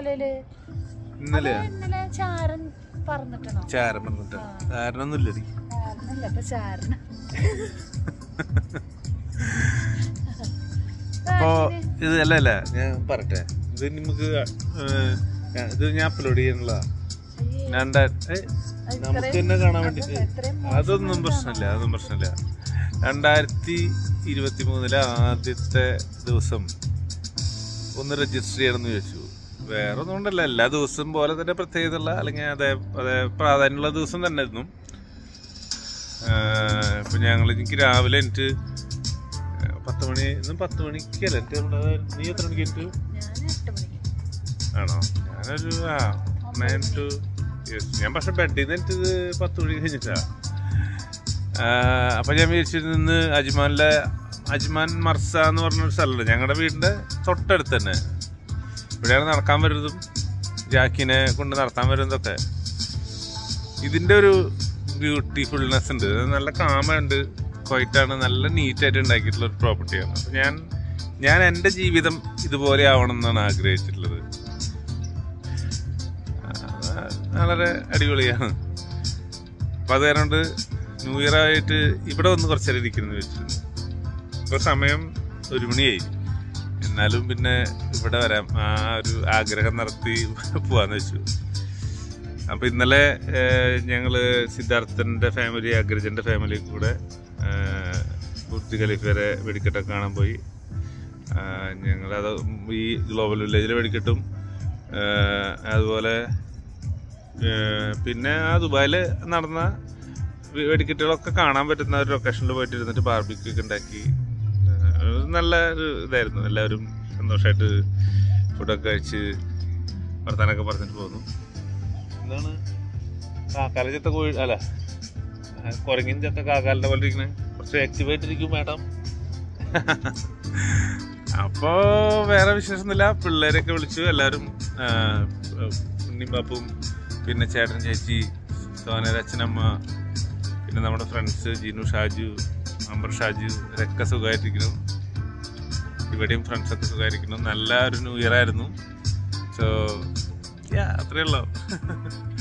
ഇന്നലെ ഇന്നലെ ഇന്നലെ ചാരൻ പറഞ്ഞിട്ടാണോ ചാരം പറഞ്ഞിട്ട് ചാരനൊന്നുമില്ലടി ചാരനല്ല ഇപ്പൊ ചാരന അപ്പോ ഇത് അല്ല അല്ല ഞാൻ പറട്ടെ ഇത് നമുക്ക് ഏഹ്, ഞാൻ- ഇത് ഞാൻ അപ്ലോഡ് ചെയ്യാനുള്ള രണ്ടാ ഏ, നമുക്ക് തന്നെ കാണാൻ വേണ്ടിട്ട് അതൊന്നും പ്രശ്നമില്ല അതൊന്നും പ്രശ്നമില്ല രണ്ടായിരത്തി ഇരുപത്തി മൂന്നിലെ ആദ്യത്തെ ദിവസം ഒന്ന് രജിസ്റ്റർ ചെയ്യണമെന്ന് ചോദിച്ചു വേറെ ഒന്നും കൊണ്ടല്ല എല്ലാ ദിവസവും പോലെ തന്നെ പ്രത്യേകതയുള്ള അല്ലെങ്കിൽ അതേ അതേ പ്രാധാന്യമുള്ള ദിവസം തന്നെ ആയിരുന്നു ആഹ് ഇപ്പൊ ഞങ്ങൾ എനിക്ക് രാവിലെ എനിക്ക് പത്ത് മണി ഇന്നും പത്ത് മണിക്കല്ല എനിക്ക് നമ്മുടെ നീ എത്ര മണിക്ക് എനിക്ക് ഞാൻ എട്ട് മണിക്ക് ആണോ ഞാനൊരു ആ നയൻ ടു ഞാൻ പക്ഷെ ബെഡിൽ നിന്ന് എനിക്കത് പത്ത് മണി കഴിഞ്ഞിട്ടാ അപ്പം ഞാൻ വിചാരിച്ചിരുന്നു ഇന്ന് അജ്മാനിലെ അജ്മാൻ മർസ എന്ന് പറഞ്ഞൊരു സ്ഥലമുണ്ട് ഞങ്ങളുടെ വീടിൻ്റെ തൊട്ടടുത്ത് തന്നെ ഇവിടെയാണ് നടക്കാൻ വരുന്നതും ജാക്കിനെ കൊണ്ട് നടത്താൻ വരുന്നതൊക്കെ ഇതിൻ്റെ ഒരു ബ്യൂട്ടിഫുൾനെസ് ഉണ്ട് ഇത് നല്ല കാമുണ്ട് ക്വൈറ്റാണ് നല്ല നീറ്റായിട്ട് ഉണ്ടാക്കിയിട്ടുള്ള ഒരു പ്രോപ്പർട്ടിയാണ് അപ്പം ഞാൻ ഞാൻ എൻ്റെ ജീവിതം ഇതുപോലെ ആവണം എന്നാണ് ആഗ്രഹിച്ചിട്ടുള്ളത് ആ, വളരെ അടിപൊളിയാണ് അപ്പം അത് കാരണം കൊണ്ട് ന്യൂ ഇയർ ആയിട്ട് ഇവിടെ വന്ന് കുറച്ച് നേരം ഇരിക്കുന്നു വെച്ചിരുന്നു ഇപ്പോൾ സമയം ഒരു മണിയായി എന്നാലും പിന്നെ ഇവിടെ വരാം ആ ഒരു ആഗ്രഹം നടത്തി പോവാന്ന് വെച്ചു അപ്പം ഇന്നലെ ഏഹ്, ഞങ്ങള് സിദ്ധാർത്ഥന്റെ ഫാമിലി അഗ്രജന്റെ ഫാമിലി കൂടെ ഏഹ്, ബുർജ് ഖലീഫ വരെ വെടിക്കെട്ടൊക്കെ കാണാൻ പോയി ആഹ്, ഞങ്ങളത് ഈ ഗ്ലോബൽ വില്ലേജിലെ വെടിക്കെട്ടും ഏഹ്, അതുപോലെ ഏഹ്, പിന്നെ ആ ദുബായിൽ നടന്ന വെ- വെടിക്കെട്ടുകളൊക്കെ കാണാൻ പറ്റുന്ന ഒരു ലൊക്കേഷനിൽ പോയിട്ട് ഇരുന്നിട്ട് ബാർബിക്യൂ ഒക്കെ ഉണ്ടാക്കി ഏഹ്, ഒരു നല്ല ഒരു ഇതായിരുന്നു എല്ലാവരും സന്തോഷമായിട്ട് ഫുഡൊക്കെ കഴിച്ച് വർത്താനൊക്കെ പറഞ്ഞിട്ട് പോന്നു എന്താണ് കാക്കാല ചത്ത കോഴി അല്ല കുരങ്ങിൻ ചത്ത കാക്കാലിന്റെ പോലെ ഇരിക്കണേ കുറച്ച് ആക്റ്റീവായിട്ട് ഇരിക്കും മാഡം അപ്പോ വേറെ വിശേഷമൊന്നുമില്ല പിള്ളേരൊക്കെ വിളിച്ചു എല്ലാവരും ഉണ്ണിപ്പാപ്പും പിന്നെ ചേട്ടൻ ചേച്ചി സോനയുടെ അച്ഛനമ്മ പിന്നെ നമ്മുടെ ഫ്രണ്ട്സ് ജിനു ഷാജു അമർ ഷാജു ഇവരൊക്കെ സുഖമായിട്ടിരിക്കുന്നു ഇവിടെയും ഫ്രണ്ട്സൊക്കെ സുഖമായിരിക്കുന്നു നല്ല ഒരു ന്യൂ ഇയർ ആയിരുന്നു സോ യാ അത്രയേ ഉള്ളൂ